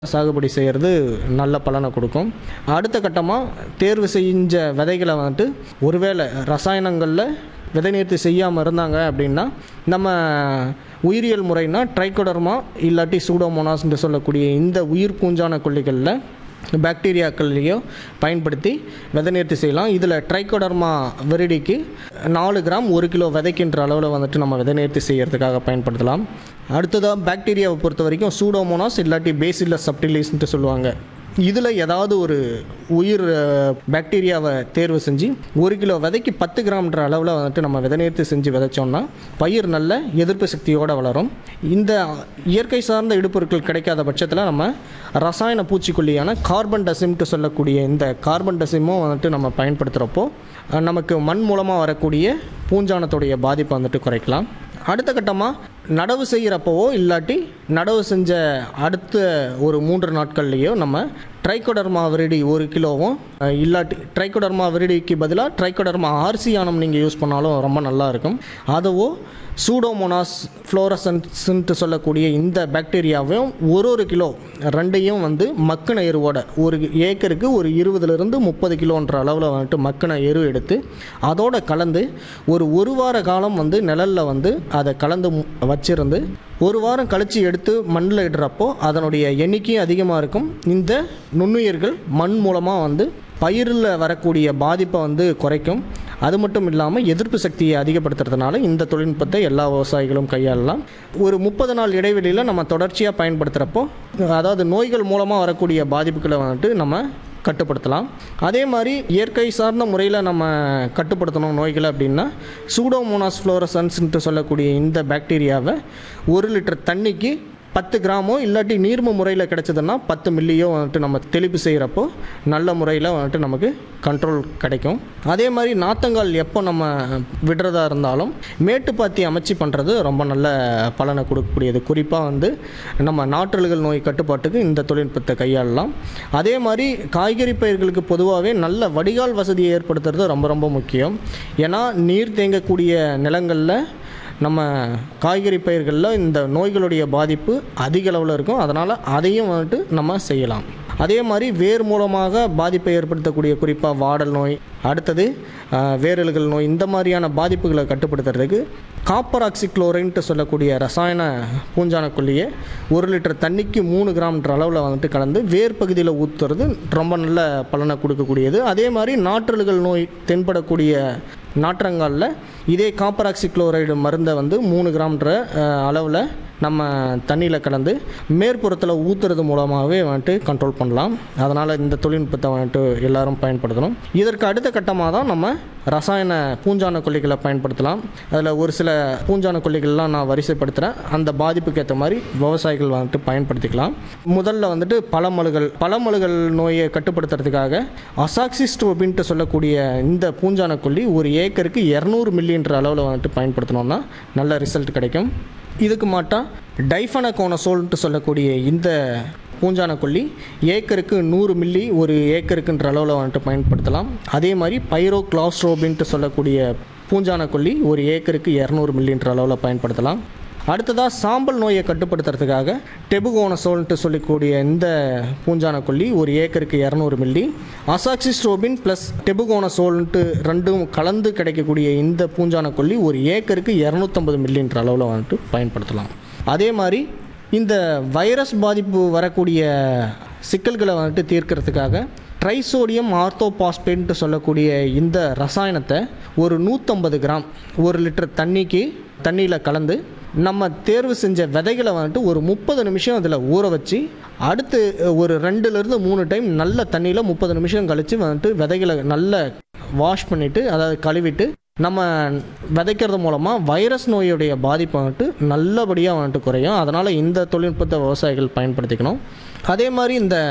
சாகுபடி செய்கிறது நல்ல பலனை கொடுக்கும் அடுத்த கட்டமாக தேர்வு செஞ்ச விதைகளை வந்துட்டு ஒருவேளை ரசாயனங்களில் விதை நேர்த்தி செய்யாமல் இருந்தாங்க அப்படின்னா நம்ம உயிரியல் முறைனா ட்ரைகோடர்மா இல்லாட்டி சூடோமோனாஸ்ன்னு சொல்லக்கூடிய இந்த உயிர் பூஞ்சான கொல்லிகளில் பாக்டீரியாக்கள்லையோ பயன்படுத்தி விதை நேர்த்தி செய்யலாம் இதில் ட்ரைகோடர்மா வெரிடிக்கு நாலு கிராம் ஒரு கிலோ விதைக்கின்ற அளவில் வந்துட்டு நம்ம விதை நேர்த்தி செய்யறதுக்காக பயன்படுத்தலாம் அடுத்ததாக பாக்டீரியாவை பொறுத்த வரைக்கும் சூடோமோனாஸ் இல்லாட்டி பேசில்லஸ் சப்டிலிஸ்ன்ட்டு சொல்லுவாங்க இதில் ஏதாவது ஒரு உயிர் அஹ், பாக்டீரியாவை தேர்வு செஞ்சு ஒரு கிலோ விதைக்கு பத்து கிராம்ன்ற அளவில் வந்துட்டு நம்ம விதை நேர்த்தி செஞ்சு விதைச்சோம்னா பயிர் நல்ல எதிர்ப்பு சக்தியோடு வளரும் இந்த இயற்கை சார்ந்த இடுபொருட்கள் கிடைக்காத பட்சத்தில் நம்ம ரசாயன பூச்சிக்கொல்லியான கார்பன் டசிம்ட்டு சொல்லக்கூடிய இந்த கார்பன் டசிமும் வந்துட்டு நம்ம பயன்படுத்துகிறப்போ அஹ், நமக்கு மண் மூலமாக வரக்கூடிய பூஞ்சானத்துடைய பாதிப்பை வந்துட்டு குறைக்கலாம் அடுத்த கட்டமாக நடவு செய்கிறப்பவோ இல்லாட்டி நடவு செஞ்ச அடுத்த ஒரு மூன்று நாட்கள்லேயோ நம்ம ட்ரைகோடர்மா விரிடி ஒரு கிலோவும் அஹ், இல்லாட்டி ட்ரைகோடர்மா விரிடிக்கு பதிலாக ட்ரைகோடர்மா ஆர்சியானம் நீங்கள் யூஸ் பண்ணாலும் ரொம்ப நல்லா இருக்கும் அதுவோ சூடோமோனாஸ் ஃப்ளோரசன்ஸ்ன்ட்டு சொல்லக்கூடிய இந்த பாக்டீரியாவையும் ஒரு ஒரு கிலோ ரெண்டையும் வந்து மக்கின எருவோட ஒரு ஏக்கருக்கு ஒரு இருபதுலேருந்து முப்பது கிலோன்ற அளவில் வந்துட்டு மக்கின எரு எடுத்து அதோட கலந்து ஒரு ஒரு வார காலம் வந்து நிழலில் வந்து அதை கலந்து மு- வச்சிருந்து ஒரு வாரம் கழித்து எடுத்து மண்ணில் இடுறப்போ அதனுடைய எண்ணிக்கையும் அதிகமாக இருக்கும் இந்த நுண்ணுயிர்கள் மண் மூலமாக வந்து பயிரில் வரக்கூடிய பாதிப்பை வந்து குறைக்கும் அது மட்டும் இல்லாமல் எதிர்ப்பு சக்தியை அதிகப்படுத்துறதுனால இந்த தொழில்நுட்பத்தை எல்லா விவசாயிகளும் கையாளலாம் ஒரு முப்பது நாள் இடைவெளியில் நம்ம தொடர்ச்சியாக பயன்படுத்துகிறப்போ அதாவது நோய்கள் மூலமாக வரக்கூடிய பாதிப்புகளை வந்துட்டு நம்ம கட்டுப்படுத்தலாம் அதே மாதிரி இயற்கை சார்ந்த முறையில் நம்ம கட்டுப்படுத்தணும் நோய்களை அப்படின்னா சூடோமோனாஸ் ஃப்ளோரசன்ஸ்ன்ட்டு சொல்லக்கூடிய இந்த பாக்டீரியாவை ஒரு லிட்டர் தண்ணிக்கு பத்து கிராமோ இல்லாட்டி நீர்ம முறையில் கிடைச்சதுன்னா பத்து மில்லியோ வந்துட்டு நம்ம தெளிப்பு செய்கிறப்போ நல்ல முறையில் வந்துட்டு நமக்கு கண்ட்ரோல் கிடைக்கும் அதே மாதிரி நாத்தங்கால் எப்போ நம்ம விடுறதா இருந்தாலும் மேட்டுப்பாத்தி அமைச்சு பண்ணுறது ரொம்ப நல்ல பலனை கொடுக்கக்கூடியது குறிப்பாக வந்து நம்ம நாற்றல்கள் நோய் கட்டுப்பாட்டுக்கு இந்த தொழில்நுட்பத்தை கையாளலாம் அதே மாதிரி காய்கறி பயிர்களுக்கு பொதுவாகவே நல்ல வடிகால் வசதியை ஏற்படுத்துறது ரொம்ப ரொம்ப முக்கியம் ஏன்னா நீர் தேங்கக்கூடிய நிலங்களில் நம்ம காய்கறி பயிர்களில் இந்த நோய்களுடைய பாதிப்பு அதிக அளவில் இருக்கும் அதனால் அதையும் வந்துட்டு நம்ம செய்யலாம் அதே மாதிரி வேர் மூலமாக பாதிப்பை ஏற்படுத்தக்கூடிய குறிப்பாக வாடல் நோய் அடுத்தது ஆஹ், வேரல்கள் நோய் இந்த மாதிரியான பாதிப்புகளை கட்டுப்படுத்துறதுக்கு காப்பர் ஆக்சிக்ளோரைன்ட்டு சொல்லக்கூடிய ரசாயன பூஞ்சான கொல்லியை ஒரு லிட்டர் தண்ணிக்கு மூணு கிராம்ன்ற அளவில் வந்துட்டு கலந்து வேர் பகுதியில் ஊற்றுறது ரொம்ப நல்ல பலனை கொடுக்கக்கூடியது அதே மாதிரி நாற்றல்கள் நோய் தென்படக்கூடிய நாற்றங்காலில் இதே காப்பர் ஆக்சிக்ளோரைடு மருந்தை வந்து மூணு கிராம்ன்ற அளவில் நம்ம தண்ணியில் கலந்து மேற்புறத்தில் ஊற்றுறது மூலமாகவே வந்துட்டு கண்ட்ரோல் பண்ணலாம் அதனால் இந்த தொழில்நுட்பத்தை வந்துட்டு எல்லாரும் பயன்படுத்தணும் இதற்கு அடுத்த கட்டமாக தான் நம்ம ரசாயன பூஞ்சான கொல்லிகளை பயன்படுத்தலாம் அதில் ஒரு சில பூஞ்சான கொல்லிகள்லாம் நான் வரிசைப்படுத்துகிறேன் அந்த பாதிப்புக்கு ஏற்ற மாதிரி விவசாயிகள் வந்துட்டு பயன்படுத்திக்கலாம் முதல்ல வந்துட்டு பழமழுகள் பழமழுகள் நோயை கட்டுப்படுத்துறதுக்காக அசாக்சிஸ்டோபின்ட்டு சொல்லக்கூடிய இந்த பூஞ்சான கொல்லி ஒரு ஏக்கருக்கு இரநூறு மில்லின்ற அளவில் வந்துட்டு பயன்படுத்தினோம்னா நல்ல ரிசல்ட் கிடைக்கும் இதுக்கு மாட்டா டைஃபனகோனசோல்ன்ட்டு சொல்லக்கூடிய இந்த பூஞ்சான கொல்லி ஏக்கருக்கு நூறு மில்லி ஒரு ஏக்கருக்குன்ற அளவில் வந்துட்டு பயன்படுத்தலாம் அதே மாதிரி பைரோ கிளாஸ்ட்ரோபின்ட்டு சொல்லக்கூடிய பூஞ்சான கொல்லி ஒரு ஏக்கருக்கு இரநூறு மில்லின்ற அளவில் பயன்படுத்தலாம் அடுத்ததாக சாம்பல் நோயை கட்டுப்படுத்துறதுக்காக டெபுகோனசோல்ன்ட்டு சொல்லக்கூடிய இந்த பூஞ்சான கொல்லி ஒரு ஏக்கருக்கு இரநூறு மில்லி அசாக்சிஸ்ட்ரோபின் ப்ளஸ் டெபுகோனசோல்ன்ட்டு ரெண்டும் கலந்து கிடைக்கக்கூடிய இந்த பூஞ்சான கொல்லி ஒரு ஏக்கருக்கு இரநூத்தம்பது மில்லின்ற அளவில் வந்துட்டு பயன்படுத்தலாம் அதே மாதிரி இந்த வைரஸ் பாதிப்பு வரக்கூடிய சிக்கல்களை வந்துட்டு தீர்க்கறதுக்காக ட்ரைசோடியம் ஆர்த்தோபாஸ்பேட்ன்ட்டு சொல்லக்கூடிய இந்த ரசாயனத்தை ஒரு நூற்றம்பது கிராம் ஒரு லிட்டர் தண்ணிக்கு தண்ணியில் கலந்து நம்ம தேர்வு செஞ்ச விதைகளை வந்துட்டு ஒரு முப்பது நிமிஷம் அதில் ஊற வச்சு அடுத்து ஒரு ரெண்டுலேருந்து மூணு டைம் நல்ல தண்ணியில் முப்பது நிமிஷம் கழித்து வந்துட்டு விதைகளை நல்ல வாஷ் பண்ணிவிட்டு அதாவது கழுவிட்டு நம்ம விதைக்கிறது மூலமாக வைரஸ் நோயுடைய பாதிப்பு வந்துட்டு நல்லபடியாக வந்துட்டு குறையும் அதனால் இந்த தொழில்நுட்பத்தை விவசாயிகள் பயன்படுத்திக்கணும் அதே மாதிரி இந்த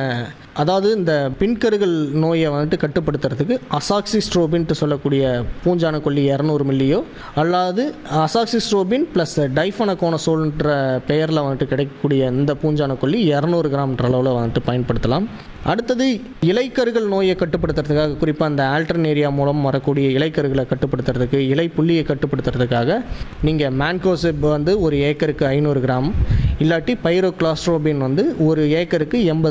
அதாவது இந்த பின்கருகள் நோயை வந்துட்டு கட்டுப்படுத்துறதுக்கு அசாக்சிஸ்ட்ரோபின்ட்டு சொல்லக்கூடிய பூஞ்சான கொல்லி இரநூறு மில்லியோ அல்லாது அசாக்சிஸ்ட்ரோபின் ப்ளஸ் டைஃபனகோனசோல்ன்ற பெயரில் வந்துட்டு கிடைக்கக்கூடிய இந்த பூஞ்சான கொல்லி இரநூறு கிராம்ன்ற அளவில் வந்துட்டு பயன்படுத்தலாம் அடுத்தது இலைக்கருகள் நோயை கட்டுப்படுத்துறதுக்காக குறிப்பாக அந்த ஆல்டர்னேரியா மூலம் வரக்கூடிய இலைக்கருகளை கட்டுப்படுத்துறதுக்கு இலை புள்ளியை கட்டுப்படுத்துறதுக்காக நீங்கள் மேன்கோசிப் வந்து ஒரு ஏக்கருக்கு ஐநூறு கிராம் இல்லாட்டி பைரோக்ளாஸ்ட்ரோபின் வந்து ஒரு ஏக்கருக்கு எண்பது